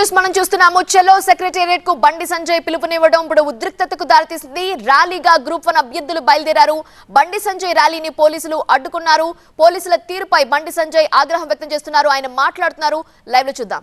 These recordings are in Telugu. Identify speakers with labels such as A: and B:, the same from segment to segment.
A: న్యూస్ మనం చూస్తున్నాము చెలో సెక్రటేరియట్ కు బండి సంజయ్ పిలుపునివ్వడం ఇప్పుడు ఉద్రిక్తతకు దారితీసింది ర్యాలీగా గ్రూప్ వన్ అభ్యర్థులు బయలుదేరారు బండి సంజయ్ ర్యాలీని పోలీసులు అడ్డుకున్నారు పోలీసుల తీరుపై బండి సంజయ్ ఆగ్రహం వ్యక్తం చేస్తున్నారు ఆయన మాట్లాడుతున్నారు లైవ్ లో చూద్దాం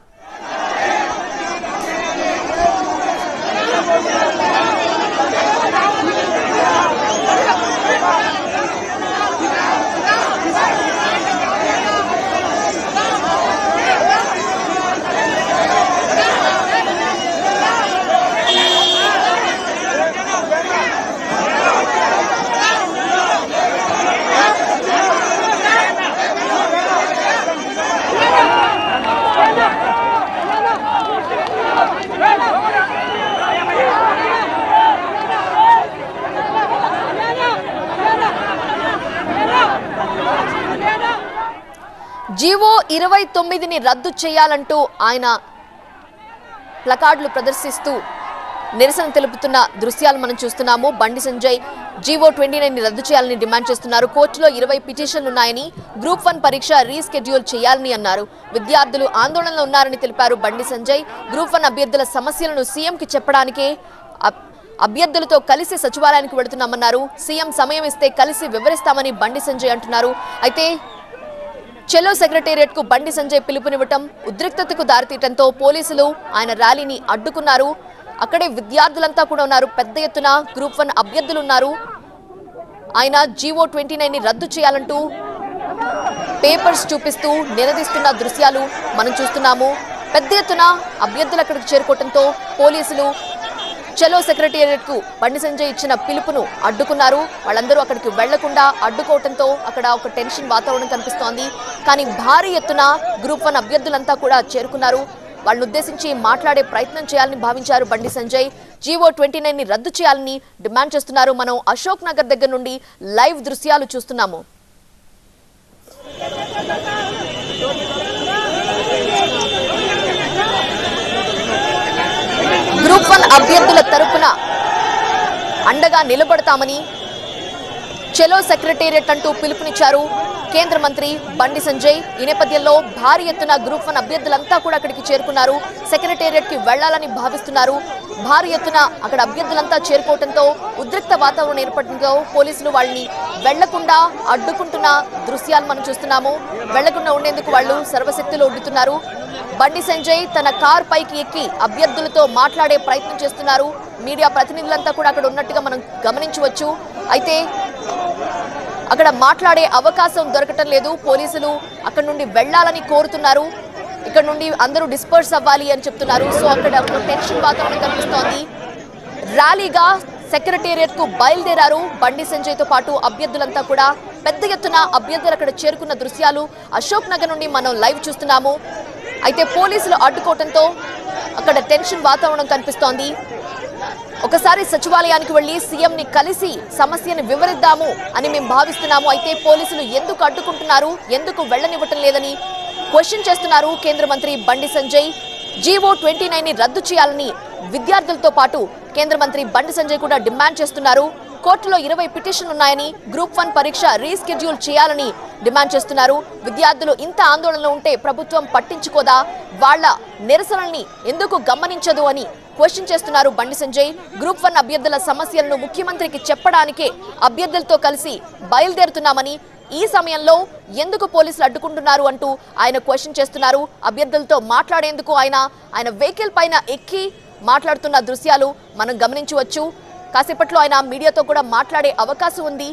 A: జీవో ఇరవై తొమ్మిదిని రద్దు చేయాలంటూ ఆయన ప్లకార్డులు ప్రదర్శిస్తూ నిరసన తెలుపుతున్న దృశ్యాలు మనం చూస్తున్నాము బండి సంజయ్ జీవో ట్వంటీ నైన్ ని రద్దు చేయాలని డిమాండ్ చేస్తున్నారు కోర్టులో ఇరవై పిటిషన్లు ఉన్నాయని గ్రూప్ వన్ పరీక్ష రీస్కెడ్యూల్ చేయాలని అన్నారు విద్యార్థులు ఆందోళనలో ఉన్నారని తెలిపారు బండి సంజయ్ గ్రూప్ వన్ అభ్యర్థుల సమస్యలను సీఎంకి చెప్పడానికే అబ్- అభ్యర్థులతో కలిసి సచివాలయానికి వెళుతున్నామన్నారు సీఎం సమయం ఇస్తే కలిసి వివరిస్తామని బండి సంజయ్ అంటున్నారు అయితే చెలో సెక్రటేరియట్ కు బండి సంజయ్ పిలుపునివ్వటం ఉద్రిక్తతకు దారితీయటంతో పోలీసులు ఆయన ర్యాలీని అడ్డుకున్నారు అక్కడే విద్యార్థులంతా కూడా ఉన్నారు పెద్ద ఎత్తున గ్రూప్ వన్ అభ్యర్థులు ఉన్నారు ఆయన జీవో ట్వంటీ నైన్ ని రద్దు చేయాలంటూ పేపర్స్ చూపిస్తూ నిలదీస్తున్న దృశ్యాలు మనం చూస్తున్నాము పెద్ద ఎత్తున అభ్యర్థులు అక్కడికి చేరుకోవడంతో పోలీసులు చలో సెక్రటేరియట్ కు బండి సంజయ్ ఇచ్చిన పిలుపును అడ్డుకున్నారు వాళ్ళందరూ అక్కడికి వెళ్లకుండా అడ్డుకోవడంతో అక్కడ ఒక టెన్షన్ వాతావరణం కనిపిస్తోంది కానీ భారీ ఎత్తున గ్రూప్ వన్ అభ్యర్థులంతా కూడా చేరుకున్నారు వాళ్ళని ఉద్దేశించి మాట్లాడే ప్రయత్నం చేయాలని భావించారు బండి సంజయ్ జీవో ట్వంటీ నైన్ ని రద్దు చేయాలని డిమాండ్ చేస్తున్నారు మనం అశోక్ నగర్ దగ్గర నుండి లైవ్ దృశ్యాలు చూస్తున్నాము గ్రూప్ వన్ అభ్యర్థుల తరపున అండగా నిలబడతామని చెలో సెక్రటేరియట్ అంటూ పిలుపునిచ్చారు కేంద్ర మంత్రి బండి సంజయ్ ఈ నేపథ్యంలో భారీ ఎత్తున గ్రూప్ వన్ అభ్యర్థులంతా కూడా అక్కడికి చేరుకున్నారు సెక్రటేరియట్ కి వెళ్లాలని భావిస్తున్నారు భారీ ఎత్తున అక్కడ అభ్యర్థులంతా చేరుకోవడంతో ఉద్రిక్త వాతావరణం ఏర్పడడంతో పోలీసులు వాళ్ళని వెళ్లకుండా అడ్డుకుంటున్న దృశ్యాలు మనం చూస్తున్నాము వెళ్లకుండా ఉండేందుకు వాళ్ళు సర్వశక్తులు ఒడ్డుతున్నారు బండి సంజయ్ తన కార్ పైకి ఎక్కి అభ్యర్థులతో మాట్లాడే ప్రయత్నం చేస్తున్నారు మీడియా ప్రతినిధులంతా కూడా అక్కడ ఉన్నట్టుగా మనం గమనించవచ్చు అయితే అక్కడ మాట్లాడే అవకాశం దొరకటం లేదు పోలీసులు అక్కడ నుండి వెళ్ళాలని కోరుతున్నారు ఇక్కడ నుండి అందరూ డిస్పర్స్ అవ్వాలి అని చెప్తున్నారు సో అక్కడ ఒక టెన్షన్ వాతావరణం కనిపిస్తోంది ర్యాలీగా సెక్రటేరియట్ కు బయలుదేరారు బండి సంజయ్ తో పాటు అభ్యర్థులంతా కూడా పెద్ద ఎత్తున అభ్యర్థులు అక్కడ చేరుకున్న దృశ్యాలు అశోక్ నగర్ నుండి మనం లైవ్ చూస్తున్నాము అయితే పోలీసులు అడ్డుకోవడంతో అక్కడ టెన్షన్ వాతావరణం కనిపిస్తోంది ఒకసారి సచివాలయానికి వెళ్లి సీఎం ని కలిసి సమస్యను వివరిద్దాము అని మేము భావిస్తున్నాము అయితే పోలీసులు ఎందుకు అడ్డుకుంటున్నారు ఎందుకు వెళ్లనివ్వటం లేదని క్వశ్చన్ చేస్తున్నారు కేంద్ర మంత్రి బండి సంజయ్ జీవో ట్వంటీ నైన్ ని రద్దు చేయాలని విద్యార్థులతో పాటు కేంద్ర మంత్రి బండి సంజయ్ కూడా డిమాండ్ చేస్తున్నారు కోర్టులో ఇరవై పిటిషన్లు ఉన్నాయని గ్రూప్ వన్ పరీక్ష రీస్కెడ్యూల్ చేయాలని డిమాండ్ చేస్తున్నారు విద్యార్థులు ఇంత ఆందోళనలో ఉంటే ప్రభుత్వం పట్టించుకోదా వాళ్ళ నిరసనల్ని ఎందుకు గమనించదు అని క్వశ్చన్ చేస్తున్నారు బండి సంజయ్ గ్రూప్ వన్ అభ్యర్థుల సమస్యలను ముఖ్యమంత్రికి చెప్పడానికే అభ్యర్థులతో కలిసి బయలుదేరుతున్నామని ఈ సమయంలో ఎందుకు పోలీసులు అడ్డుకుంటున్నారు అంటూ ఆయన క్వశ్చన్ చేస్తున్నారు అభ్యర్థులతో మాట్లాడేందుకు ఆయన ఆయన వెహికల్ పైన ఎక్కి మాట్లాడుతున్న దృశ్యాలు మనం గమనించవచ్చు కాసేపట్లో ఆయన మీడియాతో కూడా మాట్లాడే అవకాశం ఉంది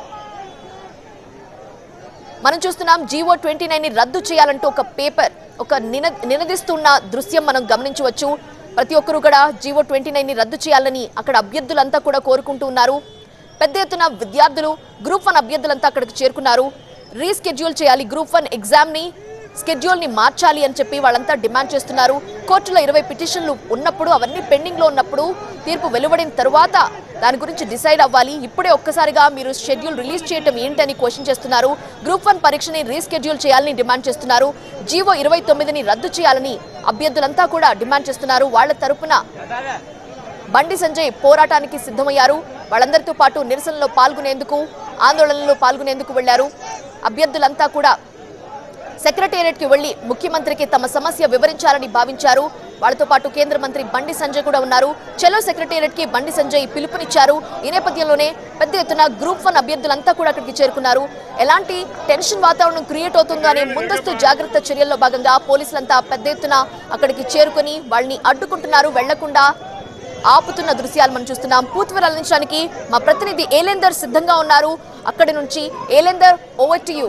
A: మనం చూస్తున్నాం జీవో ట్వంటీ నైన్ ని రద్దు చేయాలంటూ ఒక పేపర్ ఒక నిన నినదిస్తున్న దృశ్యం మనం గమనించవచ్చు ప్రతి ఒక్కరూ కూడా జీవో ట్వంటీ నైన్ ని రద్దు చేయాలని అక్కడ అభ్యర్థులంతా కూడా కోరుకుంటూ ఉన్నారు పెద్ద ఎత్తున విద్యార్థులు గ్రూప్ వన్ అభ్యర్థులంతా అక్కడికి చేరుకున్నారు రీస్కెడ్యూల్ చేయాలి గ్రూప్ వన్ ఎగ్జామ్ ని స్కెడ్యూల్ ని మార్చాలి అని చెప్పి వాళ్ళంతా డిమాండ్ చేస్తున్నారు కోర్టులో ఇరవై పిటిషన్లు ఉన్నప్పుడు అవన్నీ పెండింగ్ లో ఉన్నప్పుడు తీర్పు వెలువడిన తరువాత దాని గురించి డిసైడ్ అవ్వాలి ఇప్పుడే ఒక్కసారిగా మీరు షెడ్యూల్ రిలీజ్ చేయటం ఏంటని క్వశ్చన్ చేస్తున్నారు గ్రూప్ వన్ పరీక్షని రీస్కెడ్యూల్ చేయాలని డిమాండ్ చేస్తున్నారు జీవో ఇరవై తొమ్మిదిని రద్దు చేయాలని అభ్యర్థులంతా కూడా డిమాండ్ చేస్తున్నారు వాళ్ళ తరపున బండి సంజయ్ పోరాటానికి సిద్ధమయ్యారు వాళ్ళందరితో పాటు నిరసనలో పాల్గొనేందుకు ఆందోళనలో పాల్గొనేందుకు వెళ్లారు అభ్యర్థులంతా కూడా సెక్రటేరియట్కి వెళ్లి ముఖ్యమంత్రికి తమ సమస్య వివరించాలని భావించారు వాళ్ళతో పాటు కేంద్ర మంత్రి బండి సంజయ్ కూడా ఉన్నారు చలో సెక్రటేరియట్ కి బండి సంజయ్ పిలుపునిచ్చారు ఈ నేపథ్యంలోనే పెద్ద ఎత్తున గ్రూప్ వన్ అభ్యర్థులంతా కూడా అక్కడికి చేరుకున్నారు ఎలాంటి టెన్షన్ వాతావరణం క్రియేట్ అవుతుందో అనే ముందస్తు జాగ్రత్త చర్యల్లో భాగంగా పోలీసులంతా పెద్ద ఎత్తున అక్కడికి చేరుకుని వాళ్ళని అడ్డుకుంటున్నారు వెళ్లకుండా ఆపుతున్న దృశ్యాలు మనం చూస్తున్నాం పూర్తి వివరాలు అందించడానికి మా ప్రతినిధి ఏలేందర్ సిద్ధంగా ఉన్నారు అక్కడి నుంచి Elender over to you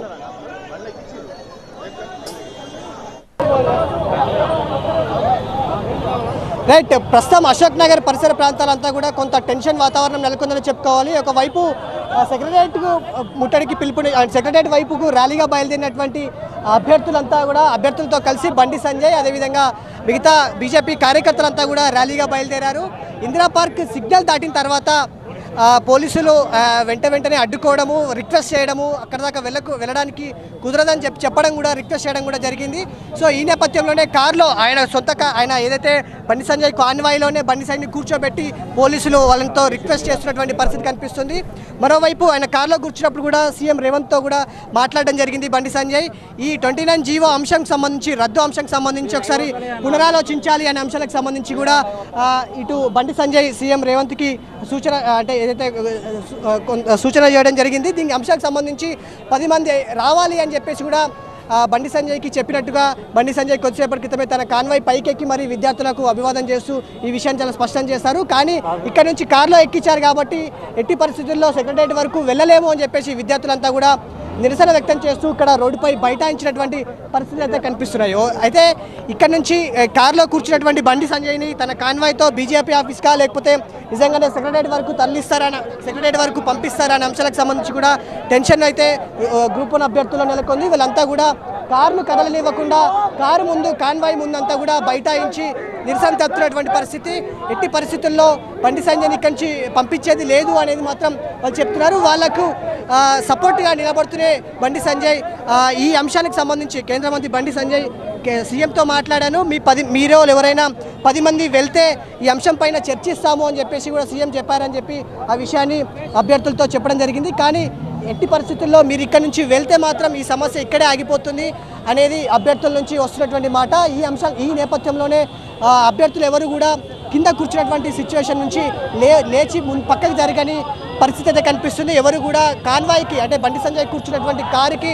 B: right ప్రస్తుతం అశోక్ నగర్ పరిసర ప్రాంతాలంతా కూడా కొంత టెన్షన్ వాతావరణం నెలకొందని చెప్పుకోవాలి ఒకవైపు సెక్రటరియట్కు ముట్టడికి పిలుపుని సెక్రటరియట్ వైపుకు ర్యాలీగా బయలుదేరినటువంటి అభ్యర్థులంతా కూడా అభ్యర్థులతో కలిసి బండి సంజయ్ అదేవిధంగా మిగతా బీజేపీ కార్యకర్తలంతా కూడా ర్యాలీగా బయలుదేరారు ఇందిరా పార్క్ సిగ్నల్ దాటిన తర్వాత ఆ, పోలీసులు ఆ, వెంట వెంటనే అడ్డుకోవడము రిక్వెస్ట్ చేయడము అక్కడ దాకా వెళ్ళకు వెళ్ళడానికి కుదరదని చెప్పి చెప్పడం కూడా రిక్వెస్ట్ చేయడం కూడా జరిగింది సో ఈ నేపథ్యంలోనే కారులో ఆయన సొంత కా- ఆయన ఏదైతే బండి సంజయ్ కాన్వాయ్లోనే బండి సంజయ్ కూర్చోబెట్టి పోలీసులు వాళ్ళతో రిక్వెస్ట్ చేస్తున్నటువంటి పరిస్థితి కనిపిస్తుంది మరోవైపు ఆయన కారులో కూర్చున్నప్పుడు కూడా సీఎం రేవంత్తో కూడా మాట్లాడడం జరిగింది బండి సంజయ్ ఈ ట్వంటీ నైన్ జీవో అంశంకి సంబంధించి రద్దు అంశంకి సంబంధించి ఒకసారి పునరాలోచించాలి అనే అంశాలకు సంబంధించి కూడా ఆ, ఇటు బండి సంజయ్ సీఎం రేవంత్కి సూచన ఆ, అంటే ఏదైతే ఆ, కొంత సూచన చేయడం జరిగింది దీని అంశానికి సంబంధించి పది మంది రావాలి అని చెప్పేసి కూడా ఆ, బండి సంజయ్కి చెప్పినట్టుగా బండి సంజయ్ కొద్దిసేపటి క్రితమే తన కాన్వాయ్ పైకెక్కి మరి విద్యార్థులకు అభివాదం చేస్తూ ఈ విషయాన్ని చాలా స్పష్టం చేశారు కానీ ఇక్కడ నుంచి కారులో ఎక్కించారు కాబట్టి ఎట్టి పరిస్థితుల్లో సెక్రటరియట్ వరకు వెళ్ళలేము అని చెప్పేసి విద్యార్థులంతా కూడా నిరసన వ్యక్తం చేస్తూ ఇక్కడ రోడ్డుపై బైఠాయించినటువంటి పరిస్థితులు అయితే కనిపిస్తున్నాయి ఓ- అయితే ఇక్కడ నుంచి ఏ, కారులో కూర్చున్నటువంటి బండి సంజయ్ని తన కాన్వాయ్తో బీజేపీ ఆఫీస్కా లేకపోతే నిజంగానే సెక్రటరీ వరకు తరలిస్తారని సెక్రటరీ వరకు పంపిస్తారనే అంశాలకు సంబంధించి కూడా టెన్షన్ అయితే ఓ, గ్రూప్ వన్ అభ్యర్థుల్లో నెలకొంది వీళ్ళంతా కూడా కారును కదలనివ్వకుండా కారు ముందు కాన్వాయ్ ముందంతా కూడా బైఠాయించి నిరసన తెలుపుతున్నటువంటి పరిస్థితి ఎట్టి పరిస్థితుల్లో బండి సంజయ్ని ఇక్కడి నుంచి పంపించేది లేదు అనేది మాత్రం వాళ్ళు చెప్తున్నారు వాళ్లకు సపోర్ట్గా నిలబడుతూనే బండి సంజయ్ ఆ, ఈ అంశానికి సంబంధించి కేంద్ర మంత్రి బండి సంజయ్ కే- సీఎంతో మాట్లాడాను మీ పది మీరే వాళ్ళు ఎవరైనా పది మంది వెళ్తే ఈ అంశం పైన చర్చిస్తాము అని చెప్పేసి కూడా సీఎం చెప్పారని చెప్పి ఆ విషయాన్ని అభ్యర్థులతో చెప్పడం జరిగింది కానీ ఎట్టి పరిస్థితుల్లో మీరు ఇక్కడ నుంచి వెళ్తే మాత్రం ఈ సమస్య ఇక్కడే ఆగిపోతుంది అనేది అభ్యర్థుల నుంచి వస్తున్నటువంటి మాట ఈ అంశం ఈ నేపథ్యంలోనే ఆ, అభ్యర్థులు ఎవరు కూడా కింద కూర్చున్నటువంటి సిచ్యువేషన్ నుంచి లే లేచి మున్ పక్కకి జరగని పరిస్థితి అయితే కనిపిస్తుంది ఎవరు కూడా కాన్వాయ్కి అంటే బండి సంజయ్ కూర్చున్నటువంటి కారుకి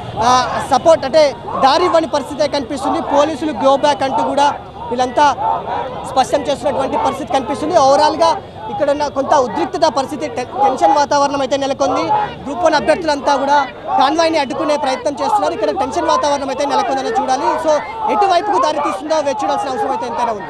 B: సపోర్ట్ అంటే దారి ఇవ్వని పరిస్థితి అయితే కనిపిస్తుంది పోలీసులు గో బ్యాక్ అంటూ కూడా వీళ్ళంతా స్పష్టం చేస్తున్నటువంటి పరిస్థితి కనిపిస్తుంది ఓవరాల్గా ఇక్కడ ఉన్న కొంత ఉద్రిక్తత పరిస్థితి టె- టెన్షన్ వాతావరణం అయితే నెలకొంది గ్రూప్ వన్ అభ్యర్థులంతా కూడా కాన్వాయ్ని అడ్డుకునే ప్రయత్నం చేస్తున్నారు ఇక్కడ టెన్షన్ వాతావరణం అయితే నెలకొందని చూడాలి సో ఎటువైపుకు దారి తీస్తుందో వేచి చూడాల్సిన అవసరం అయితే ఎంతైనా ఉంది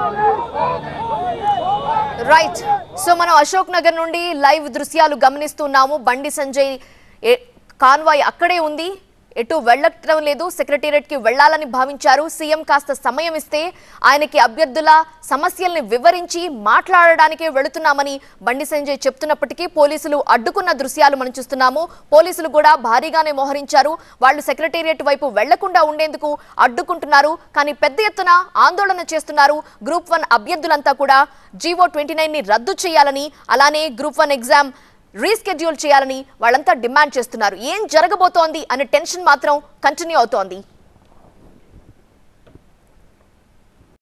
A: రైట్ సో మనం అశోక్ నగర్ నుండి లైవ్ దృశ్యాలు గమనిస్తున్నాము బండి సంజయ్ ఏ- కాన్వాయ్ అక్కడే ఉంది ఎటు వెళ్ళటం లేదు సెక్రటేరియట్ కి వెళ్లాలని భావించారు సీఎం కాస్త సమయం ఇస్తే ఆయనకి అభ్యర్థుల సమస్యల్ని వివరించి మాట్లాడడానికే వెళుతున్నామని బండి సంజయ్ చెప్తున్నప్పటికీ పోలీసులు అడ్డుకున్న దృశ్యాలు మనం చూస్తున్నాము పోలీసులు కూడా భారీగానే మోహరించారు వాళ్ళు సెక్రటేరియట్ వైపు వెళ్లకుండా ఉండేందుకు అడ్డుకుంటున్నారు కానీ పెద్ద ఎత్తున ఆందోళన చేస్తున్నారు గ్రూప్ వన్ అభ్యర్థులంతా కూడా జీవో ట్వంటీ ని రద్దు చేయాలని అలానే గ్రూప్ వన్ ఎగ్జామ్ రీస్కెడ్యూల్ చేయాలని వాళ్ళంతా డిమాండ్ చేస్తున్నారు ఏం జరగబోతోంది అనే టెన్షన్ మాత్రం కంటిన్యూ అవుతోంది